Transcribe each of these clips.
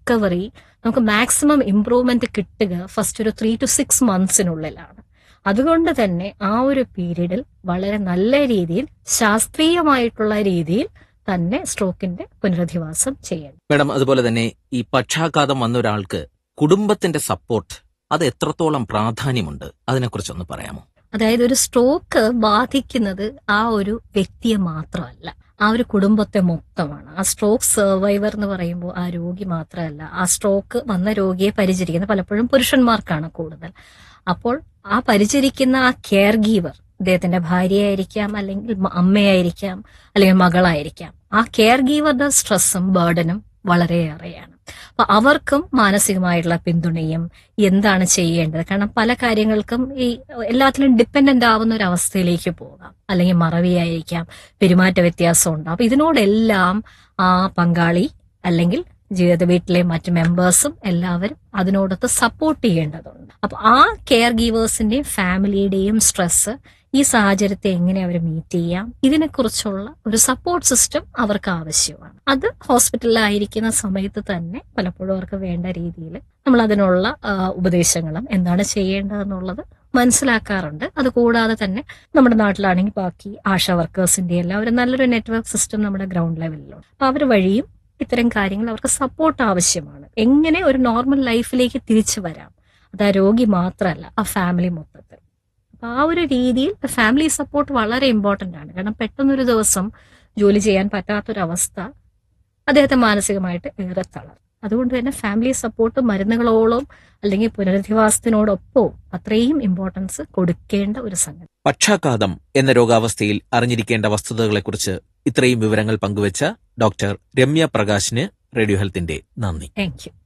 recovery നമുക്ക് maximum improvement കിട്ടുക first ഒരു ത്രീ ടു സിക്സ് മന്ത്സിനുള്ളിലാണ് അതുകൊണ്ട് തന്നെ ആ ഒരു പീരീഡിൽ വളരെ നല്ല രീതിയിൽ ശാസ്ത്രീയമായിട്ടുള്ള രീതിയിൽ തന്നെ സ്ട്രോക്കിന്റെ പുനരധിവാസം ചെയ്യണം മാഡം അതുപോലെ തന്നെ ഈ പക്ഷാഘാതം വന്ന ഒരാൾക്ക് കുടുംബത്തിന്റെ സപ്പോർട്ട് അത് എത്രത്തോളം പ്രാധാന്യമുണ്ട് അതിനെക്കുറിച്ചൊന്ന് പറയാമോ അതായത് ഒരു സ്ട്രോക്ക് ബാധിക്കുന്നത് ആ ഒരു വ്യക്തിയെ മാത്രമല്ല ആ ഒരു കുടുംബത്തെ മൊത്തമാണ് ആ സ്ട്രോക്ക് സർവൈവർ എന്ന് പറയുമ്പോൾ ആ രോഗി മാത്രമല്ല ആ സ്ട്രോക്ക് വന്ന രോഗിയെ പരിചരിക്കുന്നത് പലപ്പോഴും പുരുഷന്മാർക്കാണ് കൂടുതൽ അപ്പോൾ ആ പരിചരിക്കുന്ന ആ കെയർ ഗീവർ അദ്ദേഹത്തിന്റെ ഭാര്യയായിരിക്കാം അല്ലെങ്കിൽ മ- അമ്മയായിരിക്കാം അല്ലെങ്കിൽ മകളായിരിക്കാം ആ കെയർ ഗീവറുടെ സ്ട്രെസ്സും ബേർഡനും വളരെയേറെയാണ് അപ്പൊ അവർക്കും മാനസികമായിട്ടുള്ള പിന്തുണയും എന്താണ് ചെയ്യേണ്ടത് കാരണം പല കാര്യങ്ങൾക്കും ഈ എല്ലാത്തിലും ഡിപ്പെൻഡന്റ് ആവുന്ന ഒരു അവസ്ഥയിലേക്ക് പോകാം അല്ലെങ്കിൽ മറവിയായിരിക്കാം പെരുമാറ്റ വ്യത്യാസം ഉണ്ടാവും അപ്പൊ ഇതിനോടെല്ലാം ആ പങ്കാളി അല്ലെങ്കിൽ ജീവിത വീട്ടിലെ മറ്റ് മെമ്പേഴ്സും എല്ലാവരും അതിനോടൊത്ത് സപ്പോർട്ട് ചെയ്യേണ്ടതുണ്ട് അപ്പൊ ആ കെയർ ഗീവേഴ്സിന്റെയും ഫാമിലിയുടെയും സ്ട്രെസ് ഈ സാഹചര്യത്തെ എങ്ങനെ അവർ മീറ്റ് ചെയ്യാം ഇതിനെക്കുറിച്ചുള്ള ഒരു സപ്പോർട്ട് സിസ്റ്റം അവർക്ക് ആവശ്യമാണ് അത് ഹോസ്പിറ്റലിലായിരിക്കുന്ന സമയത്ത് തന്നെ പലപ്പോഴും അവർക്ക് വേണ്ട രീതിയിൽ നമ്മൾ അതിനുള്ള ആ, ഉപദേശങ്ങളും എന്താണ് ചെയ്യേണ്ടതെന്നുള്ളത് മനസ്സിലാക്കാറുണ്ട് അതുകൂടാതെ തന്നെ നമ്മുടെ നാട്ടിലാണെങ്കിൽ ബാക്കി ആശാ വർക്കേഴ്സിന്റെ എല്ലാം ഒരു നല്ലൊരു നെറ്റ്വർക്ക് സിസ്റ്റം നമ്മുടെ ഗ്രൗണ്ട് ലെവലിലുണ്ട് അപ്പൊ അവർ വഴിയും ഇത്തരം കാര്യങ്ങൾ അവർക്ക് സപ്പോർട്ട് ആവശ്യമാണ് എങ്ങനെ ഒരു നോർമൽ ലൈഫിലേക്ക് തിരിച്ചു വരാം അത് ആ രോഗി മാത്രമല്ല ആ ഫാമിലി മൊത്തത്തിൽ അപ്പൊ ആ ഒരു രീതിയിൽ ഫാമിലി സപ്പോർട്ട് വളരെ ഇമ്പോർട്ടന്റ് ആണ് കാരണം പെട്ടെന്നൊരു ദിവസം ജോലി ചെയ്യാൻ പറ്റാത്തൊരവസ്ഥ അദ്ദേഹത്തെ മാനസികമായിട്ട് ഏറെ തളർത്തും അതുകൊണ്ട് തന്നെ ഫാമിലി സപ്പോർട്ട് മരുന്നുകളോളം അല്ലെങ്കിൽ പുനരധിവാസത്തിനോടൊപ്പവും അത്രയും ഇമ്പോർട്ടൻസ് കൊടുക്കേണ്ട ഒരു സംഗതി പക്ഷാഘാതം എന്ന രോഗാവസ്ഥയിൽ അറിഞ്ഞിരിക്കേണ്ട വസ്തുതകളെക്കുറിച്ച് ഇത്രയും വിവരങ്ങൾ പങ്കുവച്ച ഡോക്ടർ രമ്യ പ്രകാശിന് റേഡിയോ ഹെൽത്തിന്റെ നന്ദി താങ്ക് യു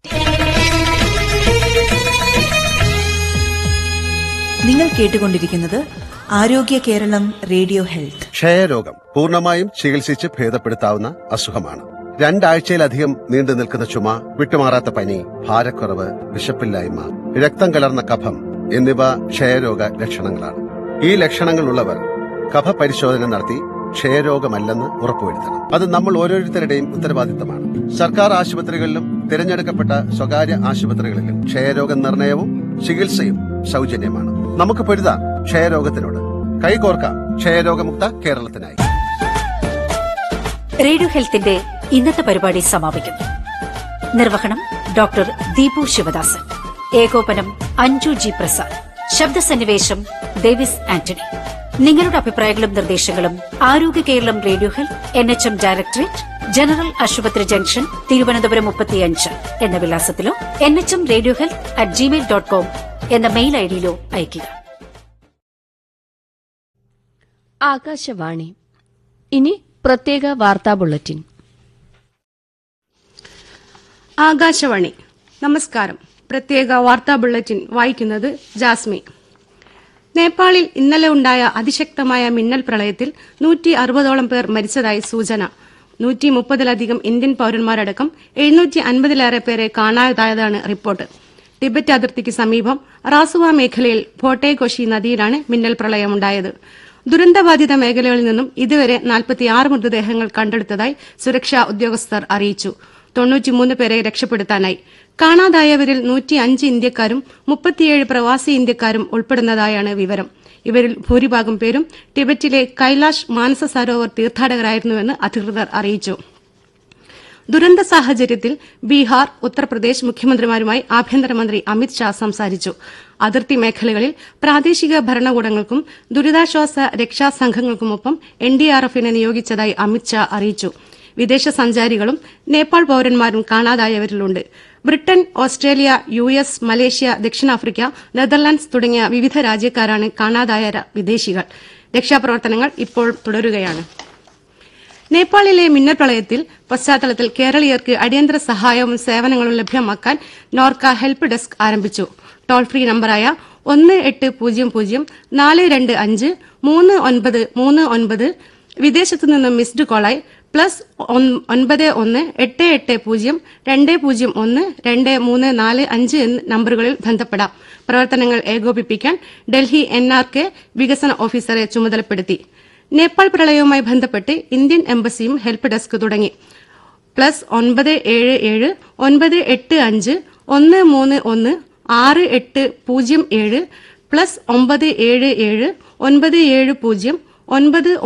നിങ്ങൾ കേട്ടുകൊണ്ടിരിക്കുന്നത് ആരോഗ്യ കേരളം റേഡിയോ ഹെൽത്ത് ക്ഷയരോഗം പൂർണ്ണമായും ചികിത്സിച്ച് ഭേദപ്പെടുത്താവുന്ന അസുഖമാണ് രണ്ടാഴ്ചയിലധികം നീണ്ടു നിൽക്കുന്ന ചുമ വിട്ടുമാറാത്ത പനി ഭാരക്കുറവ് വിശപ്പില്ലായ്മ രക്തം കലർന്ന കഫം എന്നിവ ക്ഷയരോഗ ലക്ഷണങ്ങളാണ് ഈ ലക്ഷണങ്ങളുള്ളവർ കഫ പരിശോധന നടത്തി ക്ഷയരോഗമല്ലെന്ന് ഉറപ്പുവരുത്തണം അത് നമ്മൾ ഓരോരുത്തരുടെയും ഉത്തരവാദിത്തമാണ് സർക്കാർ ആശുപത്രികളിലും തിരഞ്ഞെടുക്കപ്പെട്ട സ്വകാര്യ ആശുപത്രികളിലും ക്ഷയരോഗ നിർണയവും ചികിത്സയും സൗജന്യമാണ് നമുക്ക് പൊരുതാം ക്ഷയരോഗത്തിനോട് കൈകോർക്കാം ക്ഷയരോഗമുക്ത കേരളത്തിനായി റേഡിയോ ഹെൽത്തിന്റെ ഇന്നത്തെ പരിപാടി സമാപിക്കുന്നു നിർവഹണം ഡോക്ടർ ദീപു ശിവദാസൻ ഏകോപനം അഞ്ജു ജി പ്രസാദ് ശബ്ദസന്നിവേശം ഡേവിസ് ആന്റണി നിങ്ങളുടെ അഭിപ്രായങ്ങളും നിർദ്ദേശങ്ങളും Arogya Keralam radio health N H M directorate general hospital junction Thiruvananthapuram മുപ്പത്തിയഞ്ച് എന്ന വിലാസത്തിലോ N H M radio health at Gmail dot com എന്ന മെയിൽ ഐഡിയിലോ അയയ്ക്കുക ആകാശവാണി ഇനി പ്രത്യേക വാർത്താ ബുള്ളറ്റിൻ ആകാശവാണി നമസ്കാരം പ്രത്യേക വാർത്താ ബുള്ളറ്റിൻ വായിക്കുന്നത് ജാസ്മി നേപ്പാളിൽ ഇന്നലെ ഉണ്ടായ അതിശക്തമായ മിന്നൽ പ്രളയത്തിൽ നൂറ്റി അറുപതോളം പേർ മരിച്ചതായി സൂചന നൂറ്റി മുപ്പതിലധികം ഇന്ത്യൻ പൌരന്മാരടക്കം എഴുന്നൂറ്റി അൻപതിലേറെ പേരെ കാണാതായതാണ് റിപ്പോർട്ട് ടിബറ്റ് അതിർത്തിക്ക് സമീപം റാസുവ മേഖലയിൽ ഭോട്ടേകോഷി നദിയിലാണ് മിന്നൽ പ്രളയമുണ്ടായത് ദുരന്തബാധിത മേഖലകളിൽ നിന്നും ഇതുവരെ നാൽപ്പത്തിയാറ് മൃതദേഹങ്ങൾ കണ്ടെടുത്തതായി സുരക്ഷാ ഉദ്യോഗസ്ഥർ അറിയിച്ചു തൊണ്ണൂറ്റിമൂന്ന് പേരെ രക്ഷപ്പെടുത്താനായി കാണാതായവരിൽ നൂറ്റി അഞ്ച് ഇന്ത്യക്കാരും മുപ്പത്തിയേഴ് പ്രവാസി ഇന്ത്യക്കാരും ഉൾപ്പെടുന്നതായാണ് വിവരം ഇവരിൽ ഭൂരിഭാഗം പേരും ടിബറ്റിലെ കൈലാഷ് മാനസ സരോവർ തീർത്ഥാടകരായിരുന്നുവെന്ന് അധികൃതർ അറിയിച്ചു ദുരന്ത സാഹചര്യത്തിൽ ബീഹാർ ഉത്തർപ്രദേശ് മുഖ്യമന്ത്രിമാരുമായി ആഭ്യന്തരമന്ത്രി അമിത് ഷാ സംസാരിച്ചു അതിർത്തി മേഖലകളിൽ പ്രാദേശിക ഭരണകൂടങ്ങൾക്കും ദുരിതാശ്വാസ രക്ഷാസംഘങ്ങൾക്കുമൊപ്പം എൻ ഡി ആർ എഫിനെ നിയോഗിച്ചതായി അമിത് ഷാ അറിയിച്ചു വിദേശ സഞ്ചാരികളും നേപ്പാൾ പൌരന്മാരും കാണാതായവരിലുണ്ട് Britain Australia U S Malaysia ദക്ഷിണാഫ്രിക്ക നെതർലാൻഡ്സ് തുടങ്ങിയ വിവിധ രാജ്യക്കാരാണ് കാണാതായ ര- വിദേശികൾ രക്ഷാപ്രവർത്തനങ്ങൾ ഇപ്പോൾ തുടരുകയാണ് നേപ്പാളിലെ മിന്നൽ പ്രളയത്തിൽ പശ്ചാത്തലത്തിൽ കേരളീയർക്ക് അടിയന്തര സഹായവും സേവനങ്ങളും ലഭ്യമാക്കാൻ നോർക്ക ഹെൽപ്പ് ഡെസ്ക് ആരംഭിച്ചു ടോൾ ഫ്രീ നമ്പറായ ഒന്ന് എട്ട് പൂജ്യം പൂജ്യം നാല് രണ്ട് അഞ്ച് മൂന്ന് ഒൻപത് മൂന്ന് ഒൻപത് വിദേശത്തു നിന്നും മിസ്ഡ് കോളായി പ്ലസ് ഒന്ന് ഒൻപത് ഒന്ന് എട്ട് എട്ട് പൂജ്യം രണ്ട് പൂജ്യം ഒന്ന് രണ്ട് മൂന്ന് നാല് അഞ്ച് എന്ന നമ്പറുകളിൽ ബന്ധപ്പെടാം പ്രവർത്തനങ്ങൾ ഏകോപിപ്പിക്കാൻ ഡൽഹി എൻ ആർ കെ വികസന ഓഫീസറെ ചുമതലപ്പെടുത്തി നേപ്പാൾ പ്രളയവുമായി ബന്ധപ്പെട്ട് ഇന്ത്യൻ എംബസിയും ഹെൽപ്പ് ഡെസ്ക് തുടങ്ങി പ്ലസ് ഒൻപത് ഏഴ് ഏഴ് ഒൻപത് എട്ട് അഞ്ച് ഒന്ന് മൂന്ന് ഒന്ന് ആറ് എട്ട് പൂജ്യം ഏഴ് പ്ലസ് ഒമ്പത് ഏഴ് ഏഴ് ഒൻപത് ഏഴ് പൂജ്യം ഒൻപത്